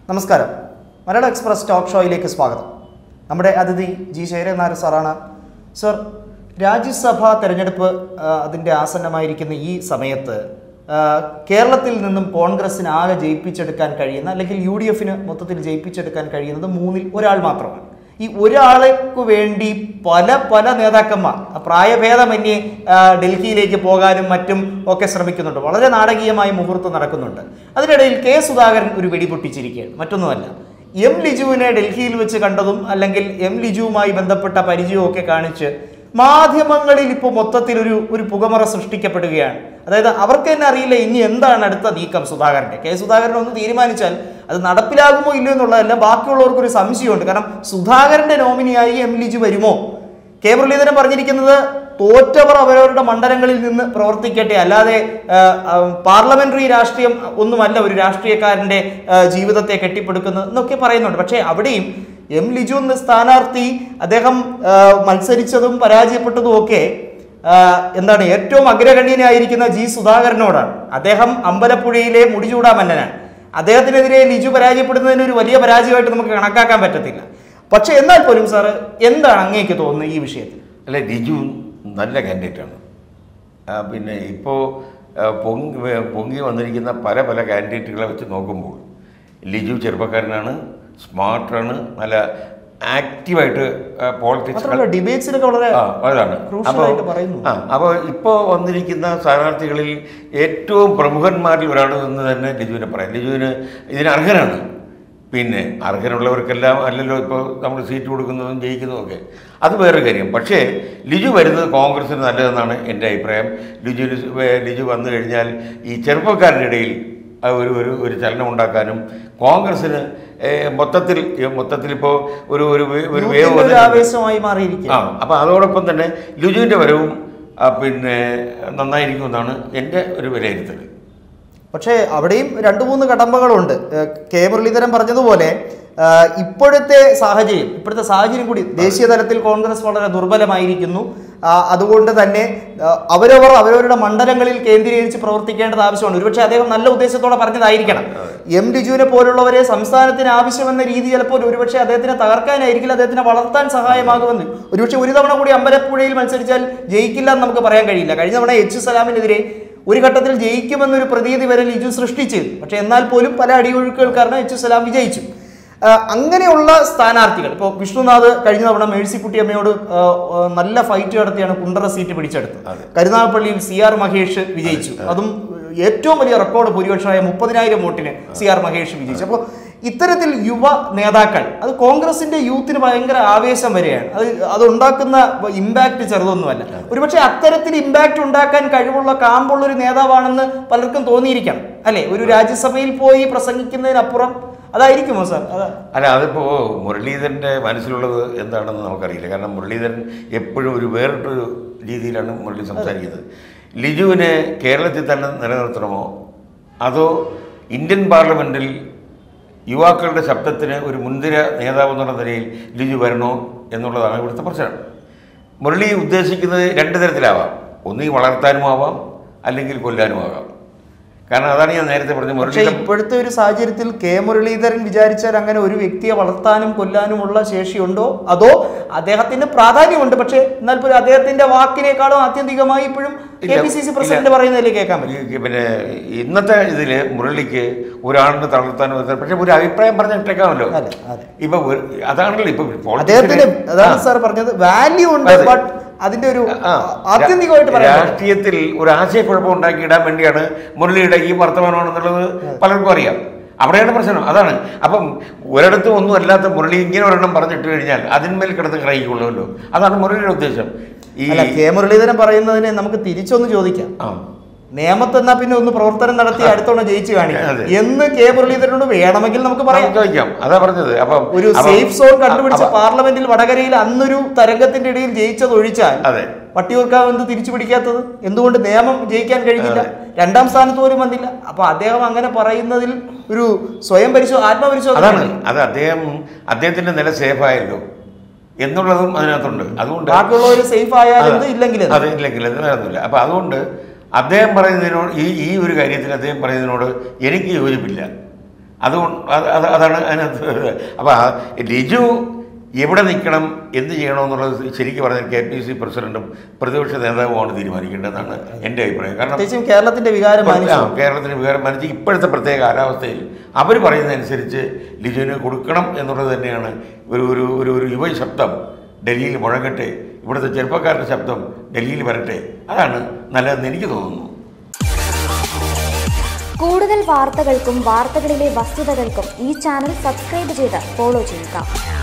നമസ്കാരം മലയാള express talk ഷോയിലേക്ക് സ്വാഗതം നമ്മുടെ അതിഥി ജി ശൈരനാഥ് സാറാണ് സർ രാജ്യസഭാ തെരഞ്ഞെടുപ്പ് ആ, അതിൻ്റെ ആസന്നമായിരിക്കുന്ന ഈ സമയത്ത് ആ, കേരളത്തിൽ നിന്നും കോൺഗ്രസിന് ആകെ ജയിപ്പിച്ചെടുക്കാൻ കഴിയുന്ന അല്ലെങ്കിൽ യു ഡി എഫിന് മൊത്തത്തിൽ ജയിപ്പിച്ചെടുക്കാൻ കഴിയുന്നത് മൂന്നിൽ ഒരാൾ മാത്രമാണ് ഈ ഒരാൾക്ക് വേണ്ടി പല പല നേതാക്കന്മാർ പ്രായഭേദമന്യേ ആ, ഡൽഹിയിലേക്ക് പോകാനും മറ്റും ഒക്കെ ശ്രമിക്കുന്നുണ്ട് വളരെ നാടകീയമായ മുഹൂർത്തം നടക്കുന്നുണ്ട് അതിനിടയിൽ കെ സുധാകരൻ ഒരു വെടിപൊട്ടിച്ചിരിക്കുകയാണ് മറ്റൊന്നുമല്ല എം ലിജുവിനെ ഡൽഹിയിൽ വെച്ച് കണ്ടതും അല്ലെങ്കിൽ എം ലിജുവുമായി ബന്ധപ്പെട്ട പരിചയവും ഒക്കെ കാണിച്ച് മാധ്യമങ്ങളിൽ ഇപ്പോൾ മൊത്തത്തിൽ ഒരു ഒരു പുകമറ സൃഷ്ടിക്കപ്പെടുകയാണ് അതായത് അവർക്ക് തന്നെ അറിയില്ല ഇനി എന്താണ് അടുത്ത നീക്കം സുധാകരന്റെ കെ സുധാകരൻ ഒന്ന് തീരുമാനിച്ചാൽ അത് നടപ്പിലാകുമോ ഇല്ലയോ എന്നുള്ളതല്ല ബാക്കിയുള്ളവർക്ക് ഒരു സംശയമുണ്ട് കാരണം സുധാകരന്റെ നോമിനിയായി എം ലിജു വരുമോ കെ മുരളീധരൻ പറഞ്ഞിരിക്കുന്നത് തോറ്റവർ അവരവരുടെ മണ്ഡലങ്ങളിൽ നിന്ന് പ്രവർത്തിക്കട്ടെ അല്ലാതെ ആ, ആ, പാർലമെന്ററി രാഷ്ട്രീയം ഒന്നുമല്ല ഒരു രാഷ്ട്രീയക്കാരന്റെ ആ, ജീവിതത്തെ കെട്ടിപ്പടുക്കുന്നത് എന്നൊക്കെ പറയുന്നുണ്ട് പക്ഷേ അവിടെയും എം ലിജു എന്ന സ്ഥാനാർത്ഥി അദ്ദേഹം ആ, മത്സരിച്ചതും പരാജയപ്പെട്ടതും ഒക്കെ ആ, എന്താണ് ഏറ്റവും അഗ്രഗണ്യനായിരിക്കുന്ന ജി സുധാകരനോടാണ് അദ്ദേഹം അമ്പലപ്പുഴയിലെ മുടിചൂടാ മന്നനാണ് അദ്ദേഹത്തിനെതിരെ ലിജു പരാജയപ്പെടുന്നതിന് ഒരു വലിയ പരാജയമായിട്ട് നമുക്ക് കണക്കാക്കാൻ പറ്റത്തില്ല പക്ഷെ എന്നാൽ പോലും സാറ് എന്താണ് അങ്ങേക്ക് തോന്നുന്നത് ഈ വിഷയത്തിൽ അല്ല രിജു നല്ല കാൻഡിഡേറ്റാണ് പിന്നെ ഇപ്പോൾ പൊങ്ങി പൊങ്ങി വന്നിരിക്കുന്ന പല പല കാൻഡിഡേറ്റുകളെ വെച്ച് നോക്കുമ്പോൾ ലിജു ചെറുപ്പക്കാരനാണ് സ്മാർട്ടാണ് നല്ല ആക്റ്റീവായിട്ട് പോളിറ്റിക്സ് മാത്രമല്ല ഡിബേറ്റ്സിലൊക്കെ വളരെ ആ അതാണ് Crucial അപ്പോൾ ആയിട്ട് പറയുന്നു. ആ അപ്പോൾ ഇപ്പോൾ വന്നിരിക്കുന്ന സ്ഥാനാർത്ഥികളിൽ ഏറ്റവും പ്രമുഖന്മാരിൽ ഒരാൾ എന്ന് തന്നെ ലിജുവിനെ പറയാം ലിജുവിന് ഇതിന് അർഹനാണ് പിന്നെ അർഹനുള്ളവർക്കെല്ലാം അല്ലല്ലോ ഇപ്പോൾ നമ്മൾ സീറ്റ് കൊടുക്കുന്നതും ജയിക്കുന്നതും ഒക്കെ അത് വേറൊരു കാര്യം പക്ഷേ ലിജു വരുന്നത് കോൺഗ്രസ്സിന് നല്ലതെന്നാണ് എൻ്റെ അഭിപ്രായം ലിജുവിന് സ് വേ- ലിജു വന്നു കഴിഞ്ഞാൽ ഈ ചെറുപ്പക്കാരുടെ ഇടയിൽ ആ ഒരു ഒരു ഒരു ചലനം ഉണ്ടാക്കാനും കോൺഗ്രസ്സിന് ഏഹ്, മൊത്തത്തിൽ മൊത്തത്തിൽ ഇപ്പോൾ ഒരു ഒരു വേ- ഒരു വേവ് യൂത്തിന്റെ ഒരു വന്നിട്ടുണ്ട്. ആവേശമായി മാറിയിരിക്കുക ആ അപ്പോൾ അതോടൊപ്പം തന്നെ ലുജുവിൻ്റെ വരവും ആ, പിന്നെ നന്നായിരിക്കുമെന്നാണ് എൻ്റെ ഒരു വിലയിരുത്തൽ പക്ഷേ അവിടെയും രണ്ട് മൂന്ന് കടമ്പകളുണ്ട് ഏഹ് കെ മുരളീധരൻ പറഞ്ഞതുപോലെ ആഹ് ഇപ്പോഴത്തെ സാഹചര്യം ഇപ്പോഴത്തെ സാഹചര്യം കൂടി ദേശീയ തലത്തിൽ കോൺഗ്രസ് വളരെ ദുർബലമായിരിക്കുന്നു ആഹ് അതുകൊണ്ട് തന്നെ ആഹ് അവരവർ അവരവരുടെ മണ്ഡലങ്ങളിൽ കേന്ദ്രീകരിച്ച് പ്രവർത്തിക്കേണ്ടത് ആവശ്യമാണ് ഒരുപക്ഷെ അദ്ദേഹം നല്ല ഉദ്ദേശത്തോടെ പറഞ്ഞതായിരിക്കണം എം ലിജുവിനെ പോലുള്ളവരെ സംസ്ഥാനത്തിന് ആവശ്യമെന്ന രീതി ചിലപ്പോൾ ഒരുപക്ഷെ അദ്ദേഹത്തിനെ തകർക്കാനായിരിക്കില്ല അദ്ദേഹത്തിനെ വളർത്താൻ സഹായമാകുമെന്ന് ഒരുപക്ഷെ ഒരു തവണ കൂടി അമ്പലപ്പുഴയിൽ മത്സരിച്ചാൽ ജയിക്കില്ല എന്ന് നമുക്ക് പറയാൻ കഴിയില്ല കഴിഞ്ഞ തവണ എച്ച് സലാമിനെതിരെ ഒരു ഘട്ടത്തിൽ ജയിക്കുമെന്നൊരു പ്രതീതി വരെ ലിജു സൃഷ്ടിച്ചിരുന്നു പക്ഷെ എന്നാൽ പോലും പല അടിയൊഴുക്കുകൾ കാരണം എച്ച് സലാം വിജയിച്ചു ആ, അങ്ങനെയുള്ള സ്ഥാനാർത്ഥികൾ ഇപ്പോൾ വിഷ്ണുനാഥ് കഴിഞ്ഞ തവണ മേഴ്സിക്കുട്ടി അമ്മയോട് ആ, ആ, നല്ല ഫൈറ്റ് നടത്തിയാണ് കുണ്ടറ സീറ്റ് പിടിച്ചെടുത്തത് കരുനാഗപ്പള്ളിയിൽ സി ആർ മഹേഷ് വിജയിച്ചു അതും ഏറ്റവും വലിയ റെക്കോർഡ് ഭൂരിപക്ഷമായ മുപ്പതിനായിരം വോട്ടിന് സി ആർ മഹേഷ് വിജയിച്ചു അപ്പോൾ ഇത്തരത്തിൽ യുവ നേതാക്കൾ അത് കോൺഗ്രസിന്റെ യൂത്തിന് ഭയങ്കര ആവേശം വരെയാണ് അത് അത് ഉണ്ടാക്കുന്ന ഇമ്പാക്ട് ചെറുതൊന്നുമല്ല ഒരുപക്ഷെ അത്തരത്തിൽ ഇമ്പാക്ട് ഉണ്ടാക്കാൻ കഴിവുള്ള കാമ്പുള്ള ഒരു നേതാവാണെന്ന് പലർക്കും തോന്നിയിരിക്കണം അല്ലെ ഒരു രാജ്യസഭയിൽ പോയി പ്രസംഗിക്കുന്നതിനപ്പുറം അതായിരിക്കുമോ സാർ അതാ അല്ല അതിപ്പോൾ മുരളീധരൻ്റെ മനസ്സിലുള്ളത് എന്താണെന്ന് നമുക്കറിയില്ല കാരണം മുരളീധരൻ എപ്പോഴും ഒരു വേറിട്ടൊരു രീതിയിലാണ് മുരളി സംസാരിക്കുന്നത് ലിജുവിനെ കേരളത്തിൽ തന്നെ നിലനിർത്തണമോ അതോ ഇന്ത്യൻ പാർലമെൻറ്റിൽ യുവാക്കളുടെ ശബ്ദത്തിന് ഒരു മുൻതിര നേതാവ് എന്നുള്ള നിലയിൽ ലിജു വരണോ എന്നുള്ളതാണ് ഇവിടുത്തെ പ്രശ്നം മുരളി ഉദ്ദേശിക്കുന്നത് രണ്ട് തരത്തിലാവാം ഒന്നുകിൽ വളർത്താനും ആവാം അല്ലെങ്കിൽ കൊല്ലാനും ആകാം കാരണം അതാണ് ഞാൻ നേരത്തെ പറഞ്ഞത് പക്ഷേ മുരളി ഇപ്പോഴത്തെ ഒരു സാഹചര്യത്തിൽ കെ മുരളീധരൻ വിചാരിച്ചാൽ അങ്ങനെ ഒരു വ്യക്തിയെ വളർത്താനും കൊല്ലാനുമുള്ള ശേഷിയുണ്ടോ അതോ അദ്ദേഹത്തിന് പ്രാധാന്യമുണ്ട് പക്ഷേ എന്നാൽ പോലും അദ്ദേഹത്തിന്റെ വാക്കിനേക്കാളും ആത്യന്തികമായി ഇപ്പോഴും കെ ഇല്ല, പി സി സി ഇല്ല. പ്രസിഡന്റ് പറയുന്നതിൽ കേൾക്കാൻ പറ്റും ഈ പിന്നെ ഇന്നത്തെ ഇതിൽ മുരളിക്ക് ഒരാളിനെ തളർത്താനോ ഇത് പക്ഷെ ഒരു അഭിപ്രായം പറഞ്ഞിട്ടേക്കാമല്ലോ അതെ അതെ ഇപ്പൊ ഒരു- അതാണല്ലോ ഇപ്പൊ അദ്ദേഹത്തിന് politics-ല് അതാണ് ആ, സാർ പറഞ്ഞത് വാല്യൂ ഉണ്ട് അതെ. ബട്ട് അതിന്റെ ഒരു ആ, ആത്യന്തികമായിട്ട് പറയാം രാഷ്ട്രീയത്തിൽ ഒരു ആശയക്കുഴപ്പം ഉണ്ടാക്കിയിടാൻ വേണ്ടിയാണ് മുരളിയുടെ ഈ വർത്തമാനമാണെന്നുള്ളത് പലർക്കും അറിയാം അവിടെയാണ് പ്രശ്നം അതാണ് അപ്പം ഒരിടത്തും ഒന്നും അല്ലാത്ത മുരളി ഇങ്ങനെ ഒരെണ്ണം പറഞ്ഞിട്ട് കഴിഞ്ഞാൽ അതിന്മേൽ കിടന്ന് ഗ്രഹിക്കൊള്ളുമല്ലോ അതാണ് മുരളിയുടെ ഉദ്ദേശം ഈ അല്ല കെ മുരളീധരൻ പറയുന്നതിനെ നമുക്ക് തിരിച്ചൊന്ന് ചോദിക്കാം ആ നിയമത്തെന്നാ പിന്നെ ഒന്ന് പ്രവർത്തനം നടത്തി അടുത്തവണ ജയിച്ചു കാണിക്കാം അതെ. എന്ന് കെ മുരളീധരനോട് വേണമെങ്കിൽ നമുക്ക് പറയാം നമുക്ക് ചോദിക്കാം അതാ പറഞ്ഞത് അപ്പം ഒരു അപ്പം- സേഫ് സോൺ കണ്ടുപിടിച്ച അപ്പം- പാർലമെന്റിൽ വടകരയിൽ അന്നൊരു തരംഗത്തിന്റെ ഇടയിൽ ജയിച്ചത് ഒഴിച്ചാൽ അതെ വട്ടിയൂർക്കാവ് എന്ത് തിരിച്ചു പിടിക്കാത്തത് എന്തുകൊണ്ട് നിയമം ജയിക്കാൻ കഴിഞ്ഞില്ല രണ്ടാം സ്ഥാനത്ത് പോലും വന്നില്ല അപ്പൊ അദ്ദേഹം അങ്ങനെ പറയുന്നതിൽ ഒരു സ്വയം പരിശോ ആത്മപരിശോധന അതാണ് അത് അദ്ദേഹം അദ്ദേഹത്തിന്റെ നില സേഫ് ആയല്ലോ എന്നുള്ളതും അതിനകത്തുണ്ട് അതുകൊണ്ട് ബാക്കിയുള്ളവർ സേഫ് ആയാലും അതെ. ഇല്ലെങ്കിൽ എന്ത്? അത് ഇല്ലെങ്കിൽ അത് വേറൊന്നുമില്ല അപ്പൊ അതുകൊണ്ട് അദ്ദേഹം പറയുന്നതിനോട് ഈ ഈ ഒരു കാര്യത്തിൽ അദ്ദേഹം പറയുന്നതിനോട് എനിക്ക് യോജിപ്പില്ല അതുകൊണ്ട് അത് അത് അതാണ് അതിനകത്ത് അപ്പോൾ ലിജു എവിടെ നിൽക്കണം എന്ത് ചെയ്യണമെന്നുള്ളത് ശരിക്കും പറഞ്ഞാൽ കെ പി സി പ്രസിഡന്റും പ്രതിപക്ഷ നേതാവുമാണ് തീരുമാനിക്കേണ്ടതെന്നാണ് എൻ്റെ അഭിപ്രായം കാരണം പ്രത്യേകിച്ചും കേരളത്തിന്റെ വികാരം ആ, മാനിച്ചു കേരളത്തിന് വികാരം മനസ്സിൽ ഇപ്പോഴത്തെ പ്രത്യേക കാലാവസ്ഥയിൽ അവർ പറയുന്നതനുസരിച്ച് ലിജുവിന് കൊടുക്കണം എന്നുള്ളത് തന്നെയാണ് ഒരു ഒരു ഒരു ഒരു യുവശബ്ദം ഡൽഹിയിൽ മുഴങ്ങട്ടെ ഇവിടുത്തെ ചെറുപ്പക്കാരുടെ ശബ്ദം ഡൽഹിയിൽ വരട്ടെ അതാണ് നല്ലതെന്ന് എനിക്ക് തോന്നുന്നു കൂടുതൽ വാർത്തകൾക്കും വാർത്തകളിലെ വസ്തുതകൾക്കും ഈ ചാനൽ സബ്സ്ക്രൈബ് ചെയ്ത് ഫോളോ ചെയ്യുക